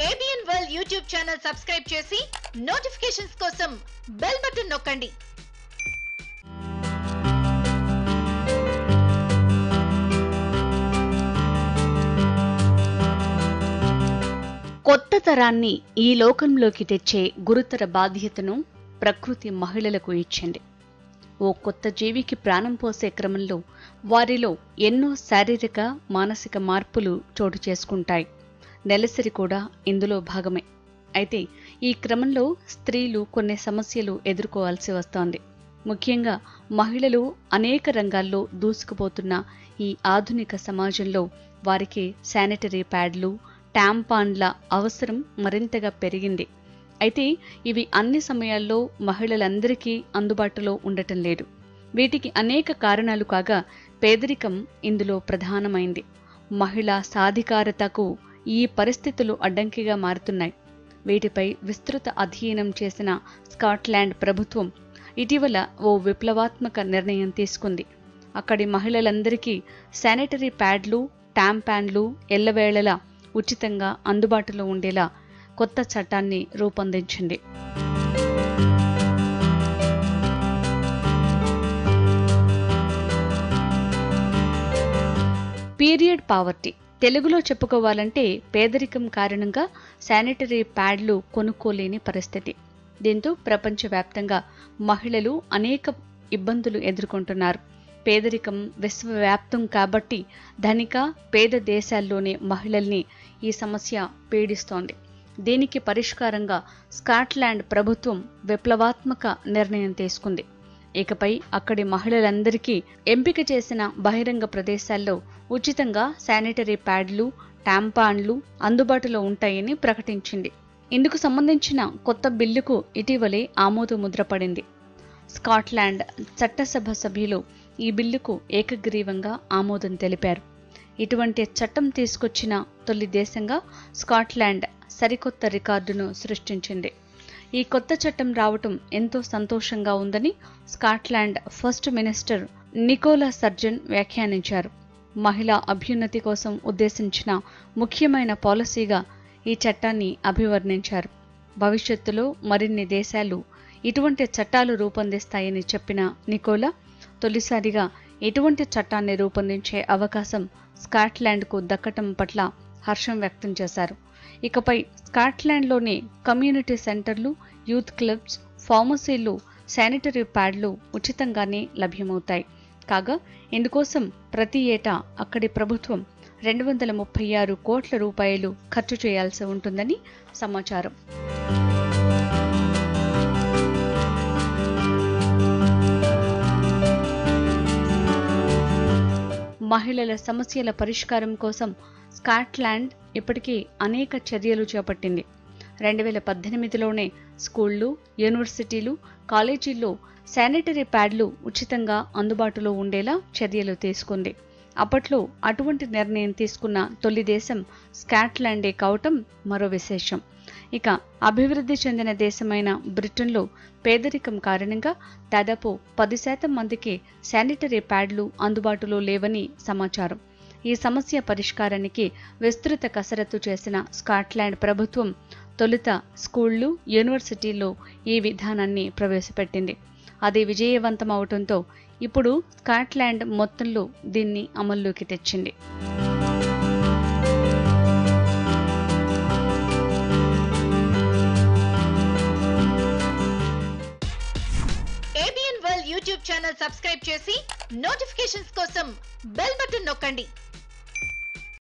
ABN World YouTube channel subscribe చేసి notifications కోసం bell button నొక్కండి కొత్త తరాన్ని ఈ లోకంలోకి తెచ్చే గురుతర బాధ్యతను ప్రకృతి మహిళలకు ఇచ్చింది ఓ కొత్త జీవికి ప్రాణం పోసే క్రమంలో వారిలో ఎన్నో శారీరక మానసిక మార్పులు చోటు చేసుకుంటాయి నెలసరి కూడా ఇందులో భాగమే అయితే ఈ క్రమంలో స్త్రీలు కొన్ని సమస్యలు ఎదుర్కోవాల్సి వస్తోంది ముఖ్యంగా మహిళలు అనేక రంగాల్లో దూసుకుపోతున్న ఈ ఆధునిక సమాజంలో వారికి శానిటరీ ప్యాడ్లు ట్యాంపాన్ల అవసరం మరింతగా పెరిగింది అయితే ఇవి అన్ని సమయాల్లో మహిళలందరికీ అందుబాటులో ఉండటం లేదు వీటికి అనేక కారణాలు కాగా పేదరికం ఇందులో ప్రధానమైంది మహిళా సాధికారతకు ఈ పరిస్థితులు అడ్డంకిగా మారుతున్నాయి వీటిపై విస్తృత అధ్యయనం చేసిన స్కాట్లాండ్ ప్రభుత్వం ఇటీవల ఓ విప్లవాత్మక నిర్ణయం తీసుకుంది అక్కడి మహిళలందరికీ శానిటరీ ప్యాడ్లు ట్యాంపాన్లు ఎల్లవేళలా ఉచితంగా అందుబాటులో ఉండేలా కొత్త చట్టాన్ని రూపొందించింది పీరియడ్ పావర్టీ తెలుగులో చెప్పుకోవాలంటే పేదరికం కారణంగా శానిటరీ ప్యాడ్లు కొనుక్కోలేని పరిస్థితి దీంతో ప్రపంచవ్యాప్తంగా మహిళలు అనేక ఇబ్బందులు ఎదుర్కొంటున్నారు పేదరికం విశ్వవ్యాప్తం కాబట్టి ధనిక పేద దేశాల్లోని మహిళల్ని ఈ సమస్య పీడిస్తోంది దీనికి పరిష్కారంగా స్కాట్లాండ్ ప్రభుత్వం విప్లవాత్మక నిర్ణయం తీసుకుంది ఇకపై అక్కడి మహిళలందరికీ ఎంపిక చేసిన బహిరంగ ప్రదేశాల్లో ఉచితంగా శానిటరీ ప్యాడ్లు ట్యాంపాన్లు అందుబాటులో ఉంటాయని ప్రకటించింది ఇందుకు సంబంధించిన కొత్త బిల్లుకు ఇటీవలే ఆమోద ముద్ర పడింది స్కాట్లాండ్ చట్టసభ సభ్యులు ఈ బిల్లుకు ఏకగ్రీవంగా ఆమోదం తెలిపారు ఇటువంటి చట్టం తీసుకొచ్చిన తొలి దేశంగా స్కాట్లాండ్ సరికొత్త రికార్డును సృష్టించింది ఈ కొత్త చట్టం రావటం ఎంతో సంతోషంగా ఉందని Scotland first minister Nicola Sturgeon వ్యాఖ్యానించారు మహిళా అభ్యున్నతి కోసం ఉద్దేశించిన ముఖ్యమైన పాలసీగా ఈ చట్టాన్ని అభివర్ణించారు భవిష్యత్తులో మరిన్ని దేశాలు ఇటువంటి చట్టాలు రూపొందిస్తాయని చెప్పిన నికోలా తొలిసారిగా ఇటువంటి చట్టాన్ని రూపొందించే అవకాశం స్కాట్లాండ్కు దక్కటం పట్ల హర్షం వ్యక్తం చేశారు ఇకపై స్కాట్లాండ్లోని కమ్యూనిటీ సెంటర్లు యూత్ క్లబ్స్ ఫార్మసీలు శానిటరీ ప్యాడ్లు ఉచితంగానే లభ్యమవుతాయి కాగా ఇందుకోసం ప్రతి ఏటా అక్కడి ప్రభుత్వం రెండు వందల ముప్పై ఆరు కోట్ల రూపాయలు ఖర్చు చేయాల్సి ఉంటుందని సమాచారం మహిళల సమస్యల పరిష్కారం కోసం స్కాట్లాండ్ ఇప్పటికీ అనేక చర్యలు చేపట్టింది రెండు వేల పద్దెనిమిదిలోనే స్కూళ్ళు యూనివర్సిటీలు కాలేజీల్లో శానిటరీ ప్యాడ్లు ఉచితంగా అందుబాటులో ఉండేలా చర్యలు తీసుకుంది అప్పట్లో అటువంటి నిర్ణయం తీసుకున్న తొలి దేశం స్కాట్లాండే కావటం మరో విశేషం ఇక అభివృద్ధి చెందిన దేశమైన బ్రిటన్లో పేదరికం కారణంగా దాదాపు పది శాతం మందికి శానిటరీ ప్యాడ్లు అందుబాటులో లేవని సమాచారం ఈ సమస్య పరిష్కారానికి విస్తృత కసరత్తు చేసిన స్కాట్లాండ్ ప్రభుత్వం తొలుత స్కూళ్ళు యూనివర్సిటీల్లో ఈ విధానాన్ని ప్రవేశపెట్టింది అది విజయవంతం అవటంతో ఇప్పుడు స్కాట్లాండ్ మొత్తంలో దీన్ని అమల్లోకి తెచ్చింది ABN World YouTube channel subscribe చేసి నోటిఫికేషన్స్ కోసం బెల్ బటన్ నొక్కండి